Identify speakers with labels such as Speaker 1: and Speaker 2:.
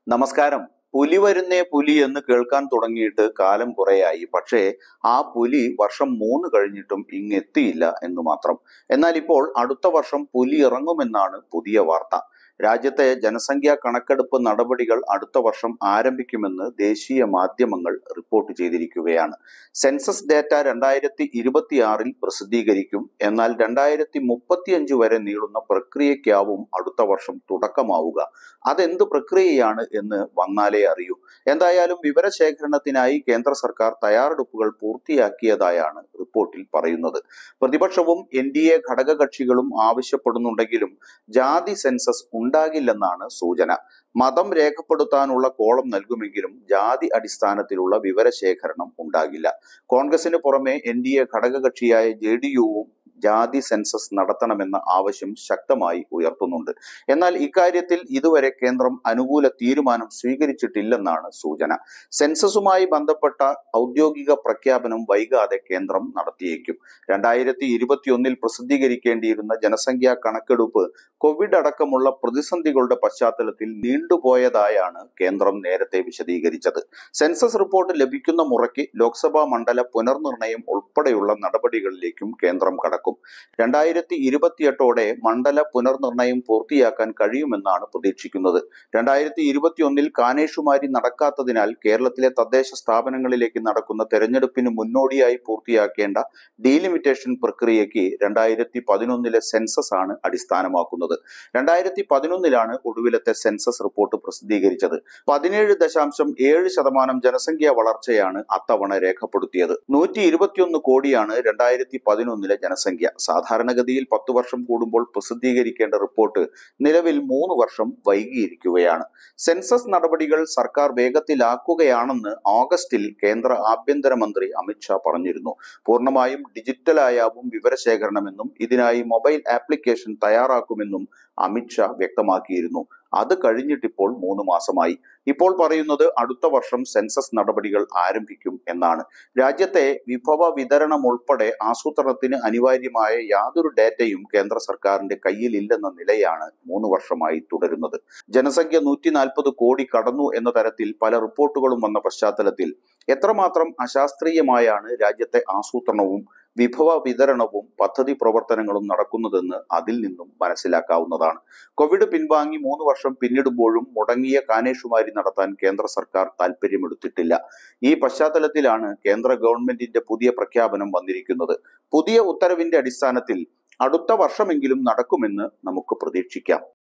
Speaker 1: നമസ്കാരം പുലി വരുന്നേ പുലി എന്ന് കേൾക്കാൻ തുടങ്ങിയിട്ട് കാലം കുറെയായി പക്ഷേ ആ പുലി വർഷം മൂന്ന് കഴിഞ്ഞിട്ടും ഇങ്ങെത്തിയില്ല എന്ന് മാത്രം എന്നാൽ ഇപ്പോൾ അടുത്ത വർഷം പുലി ഇറങ്ങുമെന്നാണ് പുതിയ വാർത്ത രാജ്യത്തെ ജനസംഖ്യാ കണക്കെടുപ്പ് നടപടികൾ അടുത്ത വർഷം ആരംഭിക്കുമെന്ന് ദേശീയ മാധ്യമങ്ങൾ റിപ്പോർട്ട് ചെയ്തിരിക്കുകയാണ് സെൻസസ് ഡാറ്റ രണ്ടായിരത്തി ഇരുപത്തിയാറിൽ പ്രസിദ്ധീകരിക്കും എന്നാൽ രണ്ടായിരത്തി മുപ്പത്തിയഞ്ച് വരെ നീളുന്ന പ്രക്രിയയ്ക്കാവും അടുത്ത വർഷം തുടക്കമാവുക അതെന്ത് പ്രക്രിയയാണ് എന്ന് വന്നാലേ അറിയൂ എന്തായാലും വിവരശേഖരണത്തിനായി കേന്ദ്ര സർക്കാർ തയ്യാറെടുപ്പുകൾ പൂർത്തിയാക്കിയതായാണ് റിപ്പോർട്ടിൽ പറയുന്നത് പ്രതിപക്ഷവും എൻ ഡി എ ഘടകകക്ഷികളും ആവശ്യപ്പെടുന്നുണ്ടെങ്കിലും ജാതി സെൻസസ് ഉണ്ടാകില്ലെന്നാണ് സൂചന മതം രേഖപ്പെടുത്താനുള്ള കോളം നൽകുമെങ്കിലും ജാതി അടിസ്ഥാനത്തിലുള്ള വിവരശേഖരണം ഉണ്ടാകില്ല കോൺഗ്രസിന് പുറമെ എൻ ഡി എ ഘടകകക്ഷിയായ ജെ ഡി യുവും ജാതി സെൻസസ് നടത്തണമെന്ന ആവശ്യം ശക്തമായി ഉയർത്തുന്നുണ്ട് എന്നാൽ ഇക്കാര്യത്തിൽ ഇതുവരെ കേന്ദ്രം അനുകൂല തീരുമാനം സ്വീകരിച്ചിട്ടില്ലെന്നാണ് സൂചന സെൻസസുമായി ബന്ധപ്പെട്ട ഔദ്യോഗിക പ്രഖ്യാപനം വൈകാതെ കേന്ദ്രം നടത്തിയേക്കും രണ്ടായിരത്തി ഇരുപത്തിയൊന്നിൽ പ്രസിദ്ധീകരിക്കേണ്ടിയിരുന്ന ജനസംഖ്യാ കണക്കെടുപ്പ് കോവിഡ് അടക്കമുള്ള പ്രതിസന്ധികളുടെ പശ്ചാത്തലത്തിൽ നീണ്ടുപോയതായാണ് കേന്ദ്രം നേരത്തെ വിശദീകരിച്ചത് സെൻസസ് റിപ്പോർട്ട് ലഭിക്കുന്ന മുറയ്ക്ക് ലോക്സഭാ മണ്ഡല പുനർനിർണയം ഉൾപ്പെടെയുള്ള നടപടികളിലേക്കും കേന്ദ്രം കടക്കും രണ്ടായിരത്തി ഇരുപത്തിയെട്ടോടെ മണ്ഡല പുനർനിർണയം പൂർത്തിയാക്കാൻ കഴിയുമെന്നാണ് പ്രതീക്ഷിക്കുന്നത് രണ്ടായിരത്തി ഇരുപത്തിയൊന്നിൽ കാനേഷുമാരി നടക്കാത്തതിനാൽ കേരളത്തിലെ തദ്ദേശ സ്ഥാപനങ്ങളിലേക്ക് നടക്കുന്ന തെരഞ്ഞെടുപ്പിന് മുന്നോടിയായി പൂർത്തിയാക്കേണ്ട ഡീലിമിറ്റേഷൻ പ്രക്രിയയ്ക്ക് രണ്ടായിരത്തി പതിനൊന്നിലെ സെൻസസ് ആണ് അടിസ്ഥാനമാക്കുന്നത് രണ്ടായിരത്തി പതിനൊന്നിലാണ് ഒടുവിലത്തെ സെൻസസ് റിപ്പോർട്ട് പ്രസിദ്ധീകരിച്ചത് പതിനേഴ് ദശാംശം ഏഴ് ശതമാനം ജനസംഖ്യാ വളർച്ചയാണ് അത്തവണ രേഖപ്പെടുത്തിയത് നൂറ്റി ഇരുപത്തിയൊന്ന് കോടിയാണ് രണ്ടായിരത്തി പതിനൊന്നിലെ ജനസംഖ്യ സാധാരണഗതിയിൽ പത്തു വർഷം കൂടുമ്പോൾ പ്രസിദ്ധീകരിക്കേണ്ട റിപ്പോർട്ട് നിലവിൽ മൂന്ന് വർഷം വൈകിയിരിക്കുകയാണ് സെൻസസ് നടപടികൾ സർക്കാർ വേഗത്തിലാക്കുകയാണെന്ന് ഓഗസ്റ്റിൽ കേന്ദ്ര ആഭ്യന്തരമന്ത്രി അമിത്ഷാ പറഞ്ഞിരുന്നു പൂർണ്ണമായും ഡിജിറ്റലായാവും വിവരശേഖരണമെന്നും ഇതിനായി മൊബൈൽ ആപ്ലിക്കേഷൻ തയ്യാറാക്കുമെന്നും അമിത്ഷാ വ്യക്തമാക്കിയിരുന്നു അത് കഴിഞ്ഞിട്ടിപ്പോൾ മൂന്ന് മാസമായി ഇപ്പോൾ പറയുന്നത് അടുത്ത വർഷം സെൻസസ് നടപടികൾ ആരംഭിക്കും എന്നാണ് രാജ്യത്തെ വിഭവ വിതരണം ഉൾപ്പെടെ ആസൂത്രണത്തിന് അനിവാര്യമായ യാതൊരു ഡേറ്റയും കേന്ദ്ര സർക്കാരിന്റെ കയ്യിലില്ലെന്ന നിലയാണ് മൂന്ന് വർഷമായി തുടരുന്നത് ജനസംഖ്യ നൂറ്റി നാൽപ്പത് കോടി കടന്നു എന്ന തരത്തിൽ പല റിപ്പോർട്ടുകളും വന്ന പശ്ചാത്തലത്തിൽ എത്രമാത്രം അശാസ്ത്രീയമായാണ് രാജ്യത്തെ ആസൂത്രണവും വിഭവ വിതരണവും പദ്ധതി പ്രവർത്തനങ്ങളും നടക്കുന്നതെന്ന് അതിൽ നിന്നും മനസ്സിലാക്കാവുന്നതാണ് കോവിഡ് പിൻവാങ്ങി മൂന്ന് വർഷം പിന്നിടുമ്പോഴും മുടങ്ങിയ കാനേഷുമാരി നടത്താൻ കേന്ദ്ര സർക്കാർ താല്പര്യമെടുത്തിട്ടില്ല ഈ പശ്ചാത്തലത്തിലാണ് കേന്ദ്ര ഗവൺമെന്റിന്റെ പുതിയ പ്രഖ്യാപനം വന്നിരിക്കുന്നത് പുതിയ ഉത്തരവിന്റെ അടിസ്ഥാനത്തിൽ അടുത്ത വർഷമെങ്കിലും നടക്കുമെന്ന് നമുക്ക് പ്രതീക്ഷിക്കാം